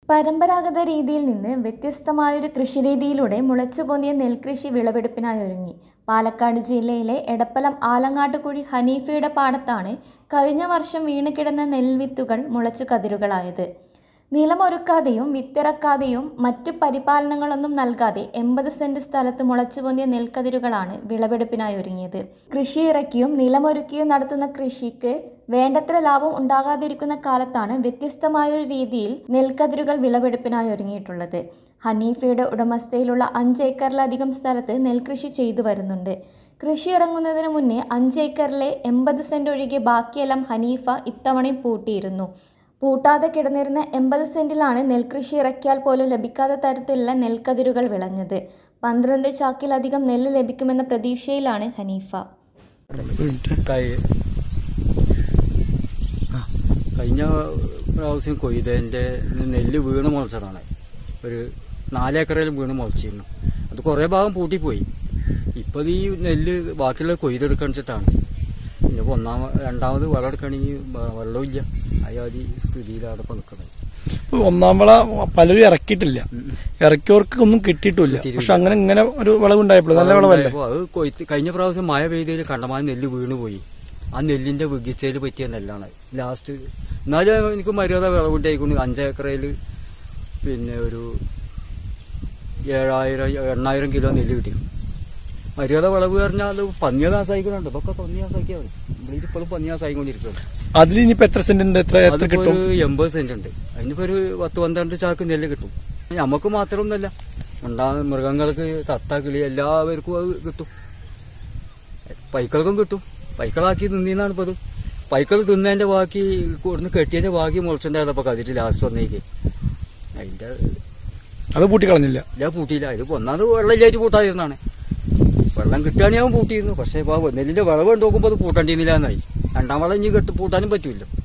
പരമ്പരാഗത രീതിയിൽ നിന്ന് വ്യത്യസ്തമായൊരു കൃഷിരീതിയിലൂടെ മുളച്ചുപൊന്തിയ നെൽകൃഷി വിളവെടുപ്പിനായി ഒരുങ്ങി പാലക്കാട് ജില്ലയിലെ എടപ്പലം ആലങ്ങാട്ടുകുഴി ഹനീഫയുടെ പാടത്താണ് കഴിഞ്ഞ വർഷം വീണുകിടന്ന നെൽവിത്തുകൾ മുളച്ചു കതിരുകളായത് നിലമൊരുക്കാതെയും വിത്തിറക്കാതെയും മറ്റു പരിപാലനങ്ങളൊന്നും നൽകാതെ എൺപത് സെന്റ് സ്ഥലത്ത് മുളച്ചുപൊന്തിയ നെൽക്കതിരുകളാണ് വിളവെടുപ്പിനായി ഒരുങ്ങിയത് കൃഷി ഇറക്കിയും നിലമൊരുക്കിയും നടത്തുന്ന കൃഷിക്ക് വേണ്ടത്ര ലാഭം ഉണ്ടാകാതിരിക്കുന്ന കാലത്താണ് വ്യത്യസ്തമായൊരു രീതിയിൽ നെൽക്കതിരുകൾ വിളവെടുപ്പിനായി ഒരുങ്ങിയിട്ടുള്ളത് ഹനീഫയുടെ ഉടമസ്ഥയിലുള്ള അഞ്ച് ഏക്കറിലധികം സ്ഥലത്ത് നെൽകൃഷി ചെയ്തു വരുന്നുണ്ട് കൃഷി ഇറങ്ങുന്നതിന് മുന്നേ അഞ്ച് ഏക്കറിലെ എൺപത് സെന്റ് ഒഴികെ ബാക്കിയെല്ലാം ഹനീഫ ഇത്തവണയും പൂട്ടിയിരുന്നു പൂട്ടാതെ കിടന്നിരുന്ന എൺപത് സെന്റിലാണ് നെൽകൃഷി ഇറക്കിയാൽ പോലും ലഭിക്കാത്ത തരത്തിലുള്ള നെൽക്കതിരുകൾ വിളഞ്ഞത് പന്ത്രണ്ട് ചാക്കിലധികം നെല്ല് ലഭിക്കുമെന്ന പ്രതീക്ഷയിലാണ് ഹനീഫ കഴി- കഴിഞ്ഞ പ്രാവശ്യം കൊയ്തതിൻ്റെ നെല്ല് വീണ് മുളച്ചതാണ് ഒരു നാലേക്കറയിലും വീണ് മുളച്ചിരുന്നു അത് കുറേ ഭാഗം പൂട്ടിപ്പോയി ഇപ്പോൾ ഈ നെല്ല് ബാക്കിയുള്ള കൊയ്തെടുക്കാൻ വെച്ചിട്ടാണ് പിന്നെ ഇപ്പൊ ഒന്നാമ രണ്ടാമത് വെള്ളം എടുക്കണമെങ്കിൽ വെള്ളമില്ല അയാതി സ്ഥിതിയിലാണ് ഇപ്പോൾ നിൽക്കുന്നത് ഇപ്പൊ ഒന്നാം വിള പലരും ഇറക്കിയിട്ടില്ല ഇറക്കിയവർക്ക് ഒന്നും കിട്ടിയിട്ടില്ല കിട്ടിയിട്ടില്ല. പക്ഷെ അങ്ങനെ ഇങ്ങനെ ഒരു വിളവുണ്ടായപ്പോൾ നല്ല വിളവല്ലേ അപ്പോൾ അത് കൊയ്ത്ത് കഴിഞ്ഞ പ്രാവശ്യം മഴ പെയ്തതിൽ കണ്ടമാനം നെല്ല് വീണ് പോയി ആ നെല്ലിന്റെ വികിച്ചയിൽ പറ്റിയ നെല്ലാണ് ലാസ്റ്റ് എന്നാലും എനിക്ക് മര്യാദ വിളവുണ്ടായിക്കൊണ്ട് അഞ്ചേക്കറയിൽ പിന്നെ ഒരു ഏഴായിരം എണ്ണായിരം കിലോ നെല്ല് കിട്ടി മര്യാദ വിളവ് പറഞ്ഞാൽ അത് പന്നിയ നാസായിക്കുന്നുണ്ട് ഇതൊക്കെ പന്നിയ നാസാക്കിയാണ് ഇവിടെ ഇപ്പോഴും പന്നിയ നാസായിക്കൊണ്ടിരിക്കുന്നത് അതിൽ ഇനിയിപ്പോ എത്ര സെന്റിന്റെ എത്ര എത്ര അതിപ്പോ കിട്ടും ഒരു എൺപത് സെന്റ് ഉണ്ട് അതിനിപ്പോ ഒരു പത്ത് പന്ത്രണ്ട് ചാക്ക് നെല്ല് കിട്ടും നമുക്ക് മാത്രമൊന്നുമല്ല ഉണ്ടാ മൃഗങ്ങൾക്ക് തത്ത കിളി എല്ലാവർക്കും അത് കിട്ടും പൈക്കൾക്കും കിട്ടും പൈക്കളാക്കി തിന്നീന്നാണ് ഇപ്പൊ അത് പൈക്കൾ തിന്നതിന്റെ ബാക്കി കൊടുന്ന് കെട്ടിയതിന്റെ ബാക്കി മുളച്ചുണ്ടായതപ്പോ കതിര് ലാസ്റ്റ് വന്നേക്ക് അതിന്റെ അത് പൂട്ടിക്കളഞ്ഞില്ല ഇല്ല പൂട്ടിയില്ല ഇത് ഒന്നാമത് വെള്ളം ഇല്ലായിട്ട് പൂട്ടാതിരുന്നാണ് വെള്ളം കിട്ടുകയാണെങ്കിൽ അവൻ പൂട്ടിയിരുന്നു പക്ഷേ ഇപ്പൊ ആ നെല്ലിന്റെ വിളവ് നോക്കുമ്പോൾ അത് പൂട്ടേണ്ടിയിരുന്നില്ല എന്നായി രണ്ടാം വളം ഇനി കെട്ട് പൂട്ടാനും പറ്റൂല്ലോ